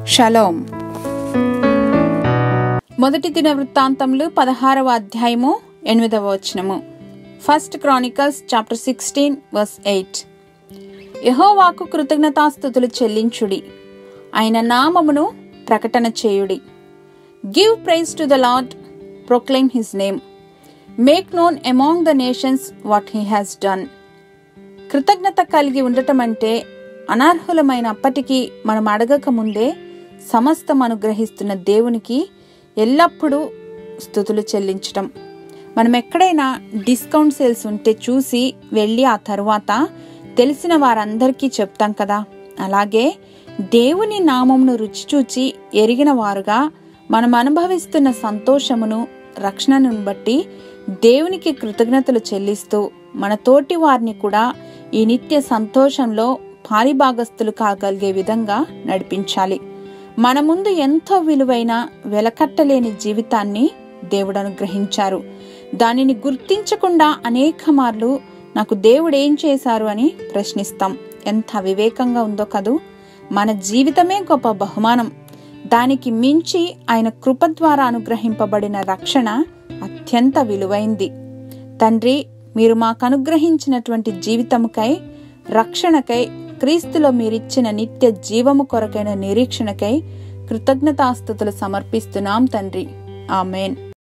shalom మొదటి దిన వృత్తాంతములు పదహారవ అధ్యాయము ఎనిమిదవ వచనము first Chronicles chapter sixteen verse eight యహోవాకు కృతజ్ఞతాస్థుతులు చెల్లించుడి ఆయన నామమును ప్రకటన చేయుడి give praise to the Lord proclaim his name make known among the nations what he has done కృతజ్ఞత కలిగి ఉండటం అంటే అనర్హులమైనప్పటికీ మనం అడగక ముందే సమస్తం అనుగ్రహిస్తున్న దేవునికి ఎల్లప్పుడూ స్థుతులు చెల్లించటం మనం ఎక్కడైనా డిస్కౌంట్ సేల్స్ ఉంటే చూసి వెళ్ళి ఆ తర్వాత తెలిసిన వారందరికీ చెప్తాం కదా అలాగే దేవుని నామంను రుచి చూచి ఎరిగిన వారుగా మనం అనుభవిస్తున్న సంతోషమును రక్షణను బట్టి దేవునికి కృతజ్ఞతలు చెల్లిస్తూ మన తోటి వారిని కూడా ఈ నిత్య సంతోషంలో పారిభాగస్తులు కాగలిగే విధంగా నడిపించాలి మన ముందు ఎంతో విలువైన వెలకట్టలేని జీవితాన్ని దేవుడు అనుగ్రహించారు దానిని గుర్తించకుండా అనేక మార్లు నాకు దేవుడు ఏం చేశారు అని ప్రశ్నిస్తాం ఎంత వివేకంగా ఉందో కదూ మన జీవితమే గొప్ప బహుమానం దానికి మించి ఆయన కృప ద్వారా అనుగ్రహింపబడిన రక్షణ అత్యంత విలువైంది తండ్రి మీరు మాకు అనుగ్రహించినటువంటి జీవితముకై రక్షణకై క్రీస్తులో మీరిచ్చిన నిత్య జీవము కొరకైన నిరీక్షణకై కృతజ్ఞతాస్థుతులు సమర్పిస్తున్నాం తండ్రి ఆమెన్